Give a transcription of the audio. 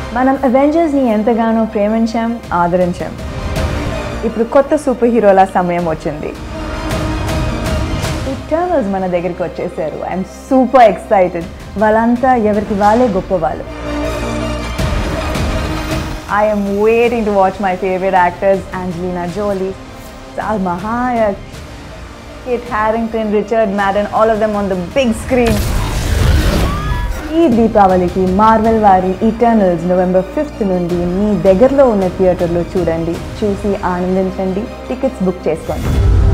మనం అవెంజర్స్ని ఎంతగానో ప్రేమించాం ఆదరించాం ఇప్పుడు కొత్త సూపర్ హీరోల సమయం వచ్చింది ఇటర్నల్స్ మన దగ్గరికి వచ్చేసారు ఐఎమ్ సూపర్ ఎక్సైటెడ్ వాళ్ళంతా ఎవరికి వాళ్ళే గొప్ప వాళ్ళు I'm waiting to watch my favourite actors Angelina Jolie, Salma Hayek, Kit Harington, Richard Madden, all of them on the big screen. ఈ దీపావళికి మార్వెల్ వారి ఇటర్నల్స్ నవంబర్ ఫిఫ్త్ నుండి మీ దగ్గరలో ఉన్న థియేటర్లో చూడండి చూసి ఆనందించండి టికెట్స్ బుక్ చేసుకోండి